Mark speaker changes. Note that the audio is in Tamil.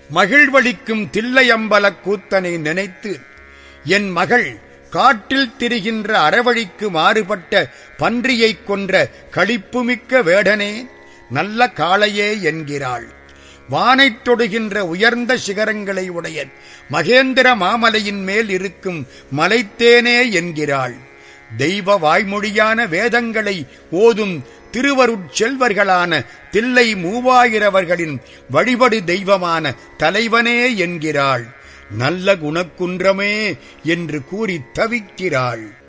Speaker 1: மகிழ்வளிக்கும் தில்லையம்பலக் கூத்தனை நினைத்து என் மகள் காட்டில் திரிகின்ற அறவழிக்கு மாறுபட்ட பன்றியைக் கொன்ற களிப்புமிக்க வேடனே நல்ல காளையே என்கிறாள் வானைத் தொடுகின்ற உயர்ந்த சிகரங்களை உடைய மகேந்திர மாமலையின் மேல் இருக்கும் மலைத்தேனே என்கிறாள் தெய்வ வாய்மொழியான வேதங்களை ஓதும் திருவருட்செல்வர்களான தில்லை மூவாயிரவர்களின் வழிபடு தெய்வமான தலைவனே என்கிறாள் நல்ல குணக்குன்றமே என்று கூறி தவிக்கிறாள்